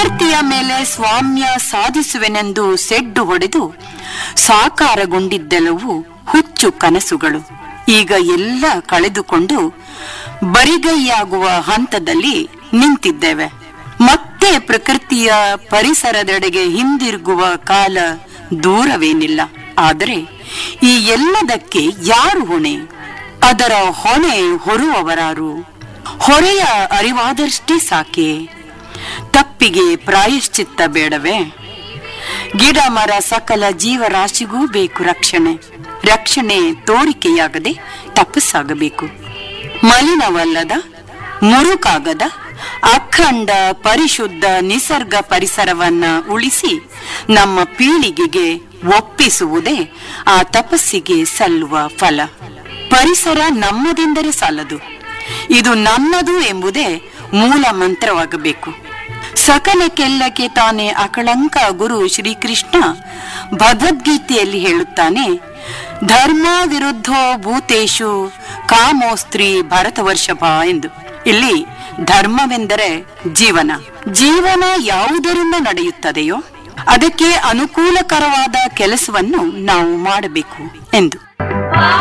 ಪ್ರಕೃತಿಯ ಮೇಲೆ ಸ್ವಾಮ್ಯ ಸಾಧಿಸುವೆನೆಂದು ಸೆಡ್ಡು ಹೊಡೆದು ಸಾಕಾರಗೊಂಡಿದ್ದೆಲ್ಲವೂ ಹುಚ್ಚು ಕನಸುಗಳು ಈಗ ಎಲ್ಲ ಕಳೆದುಕೊಂಡು ಬರಿಗೈಯಾಗುವ ಹಂತದಲ್ಲಿ ನಿಂತಿದ್ದೇವೆ ಮತ್ತೆ ಪ್ರಕೃತಿಯ ಪರಿಸರದೆಡೆಗೆ ಹಿಂದಿರುಗುವ ಕಾಲ ದೂರವೇನಿಲ್ಲ ಆದರೆ ಈ ಎಲ್ಲದಕ್ಕೆ ಯಾರು ಹೊಣೆ ಅದರ ಹೊಣೆ ಹೊರುವವರಾರು ಹೊರೆಯ ಅರಿವಾದಷ್ಟೇ ಸಾಕೆ ತಪ್ಪಿಗೆ ಪ್ರಾಯಶ್ಚಿತ್ತ ಬೇಡವೇ ಗಿಡ ಮರ ಸಕಲ ಜೀವರಾಶಿಗೂ ಬೇಕು ರಕ್ಷಣೆ ರಕ್ಷಣೆ ತೋರಿಕೆಯಾಗದೆ ತಪಸ್ಸಾಗಬೇಕು ಮಲಿನವಲ್ಲದ ಮುರುಕಾಗದ ಅಖಂಡ ಪರಿಶುದ್ಧ ನಿಸರ್ಗ ಪರಿಸರವನ್ನ ಉಳಿಸಿ ನಮ್ಮ ಪೀಳಿಗೆಗೆ ಒಪ್ಪಿಸುವುದೇ ಆ ತಪಸ್ಸಿಗೆ ಸಲ್ಲುವ ಫಲ ಪರಿಸರ ನಮ್ಮದೆಂದರೆ ಸಾಲದು ಇದು ನನ್ನದು ಎಂಬುದೇ ಮೂಲ ಮಂತ್ರವಾಗಬೇಕು ಸಕಲಕ್ಕೆಲ್ಲಕ್ಕೆ ತಾನೇ ಅಕಳಂಕ ಗುರು ಶ್ರೀಕೃಷ್ಣ ಭಗವದ್ಗೀತೆಯಲ್ಲಿ ಹೇಳುತ್ತಾನೆ ಧರ್ಮ ವಿರುದ್ಧೋ ಭೂತೇಶು ಕಾಮೋಸ್ತ್ರಿ ಭರತವರ್ಷಭ ಎಂದು ಇಲ್ಲಿ ಧರ್ಮವೆಂದರೆ ಜೀವನ ಜೀವನ ಯಾವುದರಿಂದ ನಡೆಯುತ್ತದೆಯೋ ಅದಕ್ಕೆ ಅನುಕೂಲಕರವಾದ ಕೆಲಸವನ್ನು ನಾವು ಮಾಡಬೇಕು ಎಂದು